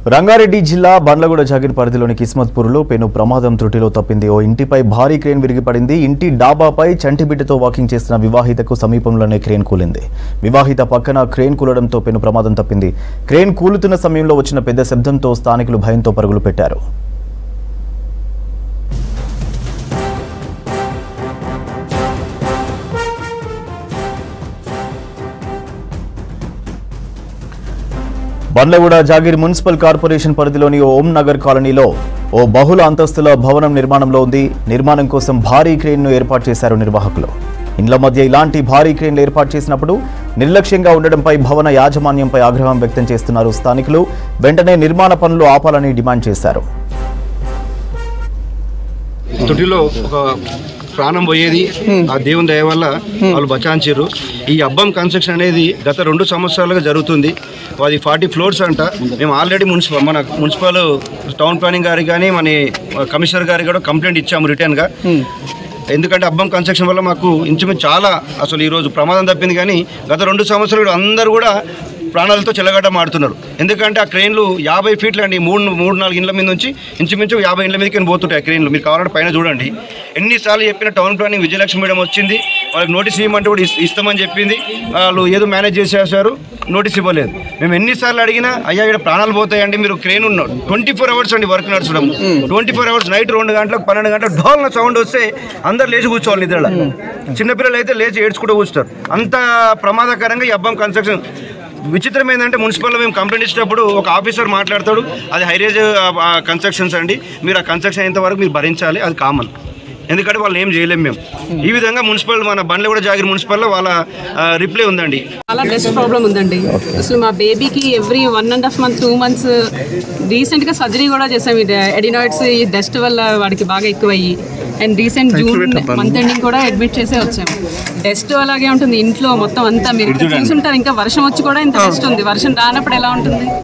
రంగారెడ్డి జిల్లా బండ్లగూడ జాగిర్ పరిధిలోని కిస్మత్పూర్లో పెను ప్రమాదం త్రుటిలో తప్పింది ఓ ఇంటిపై భారీ క్రేన్ విరిగిపడింది ఇంటి డాబాపై చంటిబిడ్డతో వాకింగ్ చేస్తున్న వివాహితకు సమీపంలోనే క్రేన్ కూలింది వివాహిత పక్కన క్రేన్ కూలడంతో పెను ప్రమాదం తప్పింది క్రేన్ కూలుతున్న సమయంలో వచ్చిన పెద్ద శబ్దంతో స్థానికులు భయంతో పరుగులు పెట్టారు బండ్లగూడ జాగీర్ మున్సిపల్ కార్పొరేషన్ పరిధిలోని ఓం నగర్ కాలనీలో ఓ బహుళ అంతస్తుల భవనం నిర్మాణంలో ఉంది నిర్మాణం కోసం భారీ క్రేన్ను ఏర్పాటు చేశారు నిర్వాహకులు ఇండ్ల మధ్య ఇలాంటి భారీ క్రేన్లు ఏర్పాటు చేసినప్పుడు నిర్లక్ష్యంగా ఉండడంపై భవన యాజమాన్యంపై ఆగ్రహం వ్యక్తం చేస్తున్నారు స్థానికులు వెంటనే నిర్మాణ పనులు ఆపాలని డిమాండ్ చేశారు తొట్టిలో ఒక ప్రాణం పోయేది ఆ దేవుని దయ వల్ల వాళ్ళు బచాంచారు ఈ అబ్బం కన్స్ట్రక్షన్ అనేది గత రెండు సంవత్సరాలుగా జరుగుతుంది అది ఫార్టీ ఫ్లోర్స్ అంట మేము ఆల్రెడీ మున్సిపల్ మన మున్సిపల్ టౌన్ ప్లానింగ్ గారికి కానీ మన కమిషనర్ గారికి కూడా కంప్లైంట్ ఇచ్చాము రిటర్న్గా ఎందుకంటే అబ్బం కన్స్ట్రక్షన్ వల్ల మాకు ఇంచుమించు చాలా అసలు ఈరోజు ప్రమాదం తప్పింది కానీ గత రెండు సంవత్సరాలు అందరూ కూడా ప్రాణాలతో చెలగడ్డ మాడుతున్నారు ఎందుకంటే ఆ క్రెయిన్లు యాభై ఫీట్లు అండి మూడు మూడు నాలుగు ఇండ్ల మీద నుంచి ఇంచుమించు యాభై ఇండ్ల మీదకి పోతుంటాయి ఆ క్రెయిన్లు మీరు కావాలంటే పైన చూడండి ఎన్నిసార్లు చెప్పిన టౌన్ ప్లానింగ్ విజయలక్ష్మి మేడం వచ్చింది వాళ్ళకి నోటీస్ ఇవ్వమంటే కూడా ఇస్- ఇస్తామని చెప్పింది వాళ్ళు ఏదో మేనేజ్ చేసేసారు నోటీస్ ఇవ్వలేదు మేము ఎన్నిసార్లు అడిగినా అయ్యా ఇక్కడ ప్రాణాలు పోతాయండి మీరు క్రెయిన్ ఉన్న ట్వంటీ ఫోర్ అవర్స్ అండి వర్క్ నడచడం ట్వంటీ ఫోర్ అవర్స్ నైట్ రెండు గంటలకు పన్నెండు గంటలకు ఢోల్న సౌండ్ వస్తే అందరు లేచి కూర్చోవాలి నిద్రలో చిన్నపిల్లలు అయితే లేచి ఏడ్చుకుంటూ కూర్చుంటారు అంత ప్రమాదకరంగా ఈ అబ్బం కన్స్ట్రక్షన్ విచిత్రం ఏంటంటే మున్సిపల్లో మేము కంప్లైంట్ ఇచ్చినప్పుడు ఒక ఆఫీసర్ మాట్లాడతాడు అది హైరేజ్ కన్స్ట్రక్షన్స్ అండి మీరు ఆ కన్స్ట్రక్షన్ అయ్యేంత వరకు మీరు భరించాలి అది కామన్ ఎందుకంటే వాళ్ళు ఏం చేయలేము మేము ఈ విధంగా మున్సిపల్ మన బండ్లు కూడా జాగిరి మున్సిపల్లో వాళ్ళ రిప్లై ఉందండి చాలా డస్ట్ ప్రాబ్లం ఉందండి అసలు మా బేబీకి every one and half month two months రీసెంట్గా సర్జరీ కూడా చేసాం ఇది ఎడినాయిడ్స్ ఈ డస్ట్ వల్ల వాడికి బాగా ఎక్కువయ్యి and recent June month ending కూడా అడ్మిట్ చేసే వచ్చాము డస్ట్ అలాగే ఉంటుంది ఇంట్లో మొత్తం అంతా మీరు చూసుంటారు ఇంకా వర్షం వచ్చి కూడా ఇంత డస్ట్ ఉంది వర్షం రానప్పుడు ఎలా ఉంటుంది